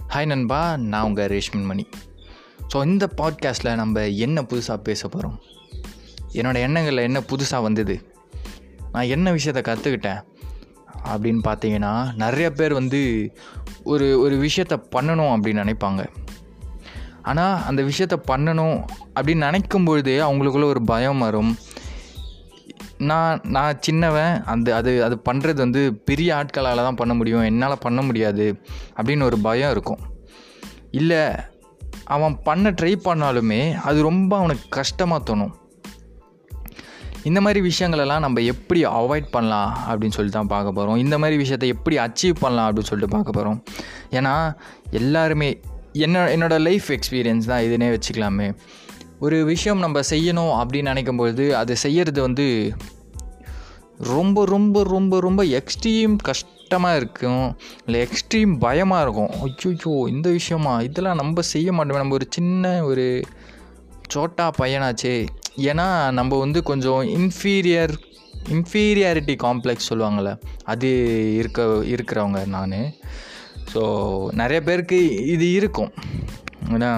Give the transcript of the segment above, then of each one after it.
hi நண்பா நான் உங்கள் ரேஷ்மன் மணி ஸோ இந்த பாட்காஸ்ட்டில் நம்ம என்ன புதுசாக பேச போகிறோம் என்னோடய எண்ணங்களில் என்ன புதுசாக வந்தது நான் என்ன விஷயத்தை கற்றுக்கிட்டேன் அப்படின்னு பார்த்தீங்கன்னா நிறைய பேர் வந்து ஒரு ஒரு விஷயத்த பண்ணணும் அப்படின்னு நினைப்பாங்க ஆனால் அந்த விஷயத்த பண்ணணும் அப்படின்னு நினைக்கும் பொழுதே அவங்களுக்குள்ள ஒரு பயம் வரும் நான் நான் சின்னவன் அந்த அது அது பண்ணுறது வந்து பெரிய ஆட்களால் தான் பண்ண முடியும் என்னால் பண்ண முடியாது அப்படின்னு ஒரு பயம் இருக்கும் இல்லை அவன் பண்ண ட்ரை பண்ணாலுமே அது ரொம்ப அவனுக்கு கஷ்டமாக தோணும் இந்த மாதிரி விஷயங்களெல்லாம் நம்ம எப்படி அவாய்ட் பண்ணலாம் அப்படின்னு சொல்லி தான் பார்க்க போகிறோம் இந்த மாதிரி விஷயத்தை எப்படி அச்சீவ் பண்ணலாம் அப்படின்னு சொல்லிட்டு பார்க்க போகிறோம் ஏன்னா எல்லாருமே என்ன என்னோடய லைஃப் எக்ஸ்பீரியன்ஸ் தான் இதுனே வச்சுக்கலாமே ஒரு விஷயம் நம்ம செய்யணும் அப்படின்னு நினைக்கும்பொழுது அதை செய்கிறது வந்து ரொம்ப ரொம்ப ரொம்ப ரொம்ப எக்ஸ்ட்ரீம் கஷ்டமாக இருக்கும் இல்லை எக்ஸ்ட்ரீம் பயமாக இருக்கும் ஐயோ இந்த விஷயமா இதெல்லாம் நம்ம செய்ய மாட்டோம் நம்ம ஒரு சின்ன ஒரு சோட்டா பையனாச்சே ஏன்னா நம்ம வந்து கொஞ்சம் இன்ஃபீரியர் இன்ஃபீரியாரிட்டி காம்ப்ளெக்ஸ் சொல்லுவாங்கள்ல அது இருக்க இருக்கிறவங்க நான் ஸோ நிறைய பேருக்கு இது இருக்கும் ஏன்னா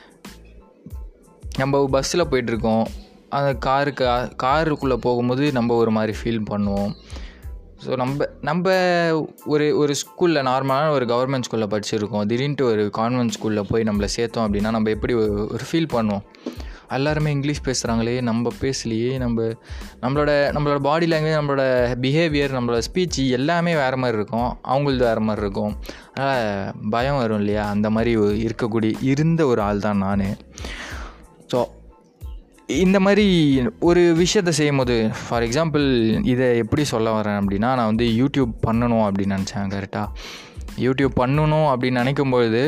நம்ம பஸ்ஸில் போயிட்டுருக்கோம் அந்த காருக்கு காருக்குள்ளே போகும்போது நம்ம ஒரு மாதிரி ஃபீல் பண்ணுவோம் ஸோ நம்ம நம்ம ஒரு ஒரு ஸ்கூலில் நார்மலான ஒரு கவர்மெண்ட் ஸ்கூலில் படிச்சிருக்கோம் திடீர்னுட்டு ஒரு கான்வென்ட் ஸ்கூலில் போய் நம்மளை சேர்த்தோம் அப்படின்னா நம்ம எப்படி ஒரு ஃபீல் பண்ணுவோம் எல்லாருமே இங்கிலீஷ் பேசுகிறாங்களே நம்ம பேசலையே நம்ம நம்மளோட நம்மளோட பாடி லாங்குவேஜ் நம்மளோட பிஹேவியர் நம்மளோட ஸ்பீச் எல்லாமே வேறு மாதிரி இருக்கும் அவங்களது வேறு மாதிரி இருக்கும் அதனால் பயம் வரும் இல்லையா அந்த மாதிரி இருக்கக்கூடிய இருந்த ஒரு ஆள் தான் நான் ஸோ இந்த மாதிரி ஒரு விஷயத்த செய்யும் போது ஃபார் எக்ஸாம்பிள் இதை எப்படி சொல்ல வரேன் அப்படின்னா நான் வந்து யூடியூப் பண்ணணும் அப்படின்னு நினச்சேன் கரெக்டாக யூடியூப் பண்ணணும் அப்படின்னு நினைக்கும்பொழுது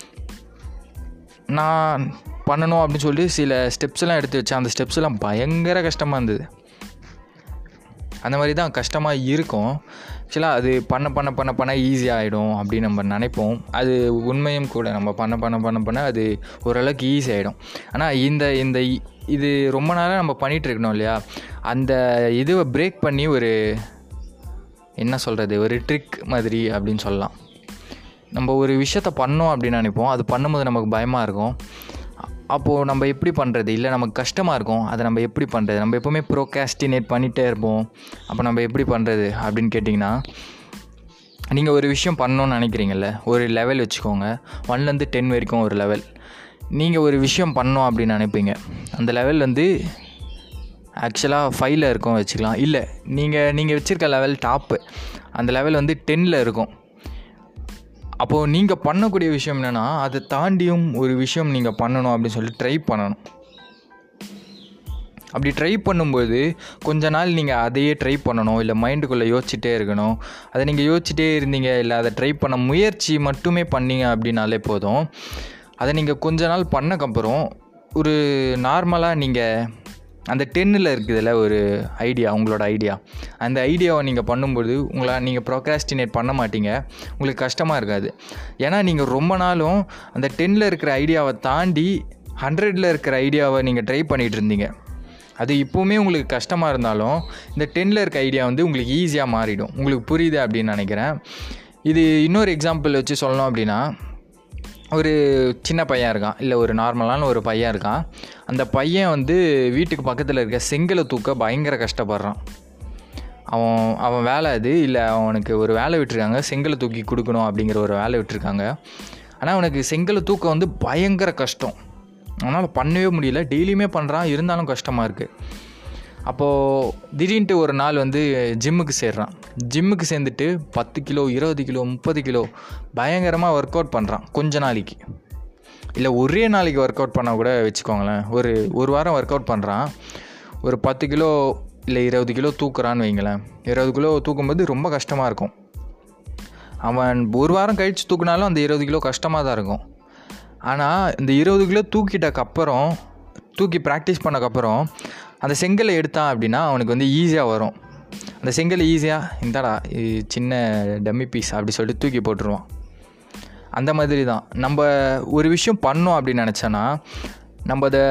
நான் பண்ணணும் அப்படின்னு சொல்லி சில ஸ்டெப்ஸ்லாம் எடுத்து வச்சேன் அந்த ஸ்டெப்ஸ்லாம் பயங்கர கஷ்டமாக இருந்தது அந்த மாதிரி தான் கஷ்டமாக இருக்கும் ஆக்சுவலாக அது பண்ண பண்ண பண்ண பண்ண ஈஸியாக ஆகிடும் அப்படின்னு நம்ம நினைப்போம் அது உண்மையும் கூட நம்ம பண்ண பண்ண பண்ண பண்ண அது ஓரளவுக்கு ஈஸி ஆகிடும் ஆனால் இந்த இந்த இது ரொம்ப நாளாக நம்ம பண்ணிகிட்டு இருக்கணும் இல்லையா அந்த இதுவை பிரேக் பண்ணி ஒரு என்ன சொல்கிறது ஒரு ட்ரிக் மாதிரி அப்படின்னு சொல்லலாம் நம்ம ஒரு விஷயத்த பண்ணோம் அப்படின்னு நினைப்போம் அது பண்ணும்போது நமக்கு பயமாக இருக்கும் அப்போது நம்ம எப்படி பண்ணுறது இல்லை நமக்கு கஷ்டமாக இருக்கும் அதை நம்ம எப்படி பண்ணுறது நம்ம எப்போவுமே ப்ரோகாஸ்டினேட் பண்ணிகிட்டே இருப்போம் அப்போ நம்ம எப்படி பண்ணுறது அப்படின்னு கேட்டிங்கன்னா நீங்கள் ஒரு விஷயம் பண்ணணுன்னு நினைக்கிறீங்கல்ல ஒரு லெவல் வச்சுக்கோங்க ஒன்லேருந்து டென் வரைக்கும் ஒரு லெவல் நீங்கள் ஒரு விஷயம் பண்ணோம் அப்படின்னு நினைப்பீங்க அந்த லெவல் வந்து ஆக்சுவலாக ஃபைவ்ல இருக்கும் வச்சுக்கலாம் இல்லை நீங்கள் நீங்கள் வச்சுருக்க லெவல் டாப்பு அந்த லெவல் வந்து டென்னில் இருக்கும் அப்போது நீங்கள் பண்ணக்கூடிய விஷயம் என்னென்னா அதை தாண்டியும் ஒரு விஷயம் நீங்கள் பண்ணணும் அப்படின்னு சொல்லி ட்ரை பண்ணணும் அப்படி ட்ரை பண்ணும்போது கொஞ்ச நாள் நீங்கள் அதையே ட்ரை பண்ணணும் இல்லை மைண்டுக்குள்ளே யோசிச்சுட்டே இருக்கணும் அதை நீங்கள் யோசிச்சுட்டே இருந்தீங்க இல்லை அதை ட்ரை பண்ண முயற்சி மட்டுமே பண்ணீங்க அப்படின்னாலே போதும் அதை நீங்கள் கொஞ்ச நாள் பண்ணக்கப்புறம் ஒரு நார்மலாக நீங்கள் அந்த டென்னில் இருக்குதுல்ல ஒரு ஐடியா உங்களோட ஐடியா அந்த ஐடியாவை நீங்கள் பண்ணும்போது உங்களை நீங்கள் ப்ரொக்ராஸ்டினேட் பண்ண மாட்டீங்க உங்களுக்கு கஷ்டமாக இருக்காது ஏன்னா நீங்கள் ரொம்ப நாளும் அந்த டென்னில் இருக்கிற ஐடியாவை தாண்டி ஹண்ட்ரடில் இருக்கிற ஐடியாவை நீங்கள் ட்ரை பண்ணிகிட்டு இருந்தீங்க அது இப்போவுமே உங்களுக்கு கஷ்டமாக இருந்தாலும் இந்த டென்னில் இருக்க ஐடியா வந்து உங்களுக்கு ஈஸியாக மாறிடும் உங்களுக்கு புரியுது அப்படின்னு நினைக்கிறேன் இது இன்னொரு எக்ஸாம்பிள் வச்சு சொல்லணும் அப்படின்னா ஒரு சின்ன பையன் இருக்கான் இல்லை ஒரு நார்மலான ஒரு பையன் இருக்கான் அந்த பையன் வந்து வீட்டுக்கு பக்கத்தில் இருக்க செங்கலை தூக்க பயங்கர கஷ்டப்படுறான் அவன் அவன் வேலை அது இல்லை அவனுக்கு ஒரு வேலை விட்டுருக்காங்க செங்கலை தூக்கி கொடுக்கணும் அப்படிங்கிற ஒரு வேலை விட்டுருக்காங்க ஆனால் அவனுக்கு செங்கலை தூக்க வந்து பயங்கர கஷ்டம் அவனால் பண்ணவே முடியல டெய்லியுமே பண்ணுறான் இருந்தாலும் கஷ்டமாக இருக்குது அப்போது திடீர்னுட்டு ஒரு நாள் வந்து ஜிம்முக்கு சேர்றான் ஜிம்முக்கு சேர்ந்துட்டு பத்து கிலோ இருபது கிலோ முப்பது கிலோ பயங்கரமாக ஒர்க் அவுட் பண்ணுறான் கொஞ்ச நாளைக்கு இல்லை ஒரே நாளைக்கு ஒர்க் அவுட் பண்ணால் கூட வச்சுக்கோங்களேன் ஒரு ஒரு வாரம் ஒர்க் அவுட் பண்ணுறான் ஒரு பத்து கிலோ இல்லை இருபது கிலோ தூக்குறான்னு வைங்களேன் இருபது கிலோ தூக்கும்போது ரொம்ப கஷ்டமாக இருக்கும் அவன் ஒரு வாரம் கழித்து தூக்குனாலும் அந்த இருபது கிலோ கஷ்டமாக தான் இருக்கும் ஆனால் இந்த இருபது கிலோ தூக்கிட்டக்கப்புறம் தூக்கி ப்ராக்டிஸ் பண்ணக்கப்புறம் அந்த செங்கலை எடுத்தான் அப்படின்னா அவனுக்கு வந்து ஈஸியாக வரும் அந்த செங்கல் ஈஸியாக இந்தாடா சின்ன டம்மி பீஸ் அப்படி சொல்லிட்டு தூக்கி போட்டுருவான் அந்த மாதிரி தான் நம்ம ஒரு விஷயம் பண்ணோம் அப்படின்னு நினச்சோன்னா நம்ம அதை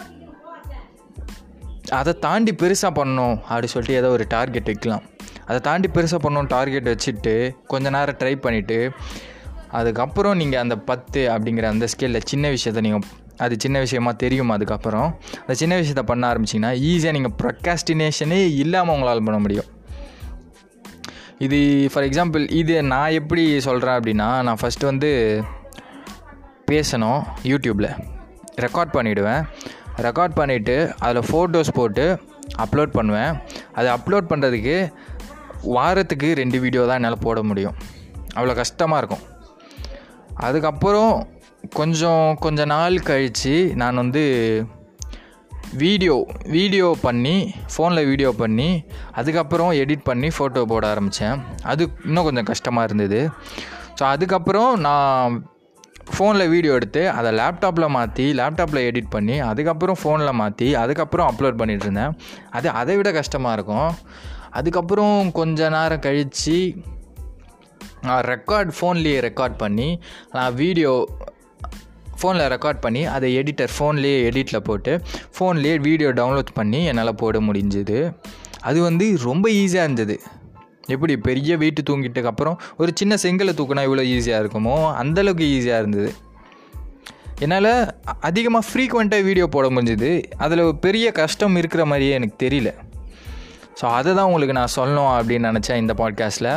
அதை தாண்டி பெருசாக பண்ணணும் அப்படி சொல்லிட்டு ஏதோ ஒரு டார்கெட் வைக்கலாம் அதை தாண்டி பெருசாக பண்ணணும் டார்கெட் வச்சுட்டு கொஞ்ச நேரம் ட்ரை பண்ணிவிட்டு அதுக்கப்புறம் நீங்கள் அந்த பத்து அப்படிங்கிற அந்த ஸ்கேலில் சின்ன விஷயத்தை நீங்கள் அது சின்ன விஷயமா தெரியும் அதுக்கப்புறம் அந்த சின்ன விஷயத்த பண்ண ஆரம்பிச்சிங்கன்னா ஈஸியாக நீங்கள் ப்ரொக்காஸ்டினேஷனே இல்லாமல் உங்களால் பண்ண முடியும் இது ஃபார் எக்ஸாம்பிள் இது நான் எப்படி சொல்கிறேன் அப்படின்னா நான் ஃபஸ்ட்டு வந்து பேசணும் யூடியூப்பில் ரெக்கார்ட் பண்ணிவிடுவேன் ரெக்கார்ட் பண்ணிவிட்டு அதில் ஃபோட்டோஸ் போட்டு அப்லோட் பண்ணுவேன் அதை அப்லோட் பண்ணுறதுக்கு வாரத்துக்கு ரெண்டு வீடியோ தான் என்னால் போட முடியும் அவ்வளோ கஷ்டமாக இருக்கும் அதுக்கப்புறம் கொஞ்சம் கொஞ்ச நாள் கழித்து நான் வந்து வீடியோ வீடியோ பண்ணி ஃபோனில் வீடியோ பண்ணி அதுக்கப்புறம் எடிட் பண்ணி ஃபோட்டோ போட ஆரம்பித்தேன் அது இன்னும் கொஞ்சம் கஷ்டமாக இருந்தது ஸோ அதுக்கப்புறம் நான் ஃபோனில் வீடியோ எடுத்து அதை லேப்டாப்பில் மாற்றி லேப்டாப்பில் எடிட் பண்ணி அதுக்கப்புறம் ஃபோனில் மாற்றி அதுக்கப்புறம் அப்லோட் பண்ணிகிட்டு இருந்தேன் அது அதை விட கஷ்டமாக இருக்கும் அதுக்கப்புறம் கொஞ்ச நேரம் கழித்து நான் ரெக்கார்ட் ஃபோன்லேயே ரெக்கார்ட் பண்ணி நான் வீடியோ ஃபோனில் ரெக்கார்ட் பண்ணி அதை எடிட்டர் ஃபோன்லேயே எடிட்டில் போட்டு ஃபோன்லேயே வீடியோ டவுன்லோட் பண்ணி என்னால் போட முடிஞ்சுது அது வந்து ரொம்ப ஈஸியாக இருந்தது எப்படி பெரிய வெயிட்டு தூங்கிட்டதுக்கப்புறம் ஒரு சின்ன செங்கலை தூக்கினா இவ்வளோ ஈஸியாக இருக்குமோ அந்தளவுக்கு ஈஸியாக இருந்தது என்னால் அதிகமாக ஃப்ரீக்வெண்ட்டாக வீடியோ போட முடிஞ்சுது அதில் பெரிய கஷ்டம் இருக்கிற மாதிரியே எனக்கு தெரியல ஸோ அதை தான் உங்களுக்கு நான் சொல்லணும் அப்படின்னு நினச்சேன் இந்த பாட்காஸ்ட்டில்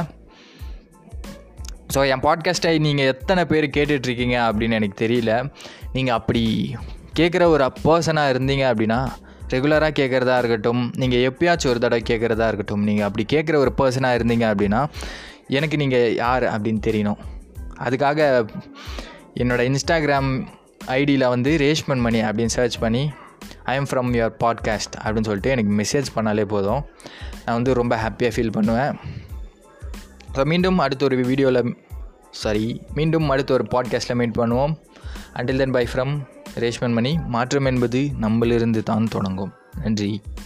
ஸோ என் பாட்காஸ்ட்டை நீங்கள் எத்தனை பேர் கேட்டுட்ருக்கீங்க அப்படின்னு எனக்கு தெரியல நீங்கள் அப்படி கேட்குற ஒரு பர்சனாக இருந்தீங்க அப்படின்னா ரெகுலராக கேட்குறதா இருக்கட்டும் நீங்கள் எப்பயாச்சும் ஒரு தடவை கேட்குறதா இருக்கட்டும் நீங்கள் அப்படி கேட்குற ஒரு பர்சனாக இருந்தீங்க அப்படின்னா எனக்கு நீங்கள் யார் அப்படின்னு தெரியணும் அதுக்காக என்னோடய இன்ஸ்டாகிராம் ஐடியில் வந்து ரேஷ்மன் மணி அப்படின்னு சர்ச் பண்ணி I am from your podcast அப்படின்னு சொல்லிட்டு எனக்கு மெசேஜ் பண்ணாலே போதும் நான் வந்து ரொம்ப ஹாப்பியாக ஃபீல் பண்ணுவேன் ஸோ மீண்டும் அடுத்த ஒரு வீடியோவில் சாரி மீண்டும் அடுத்த ஒரு பாட்காஸ்ட்டில் மீட் பண்ணுவோம் until then bye from Reshman Mani மாற்றம் என்பது நம்மளிருந்து தான் தொடங்கும் நன்றி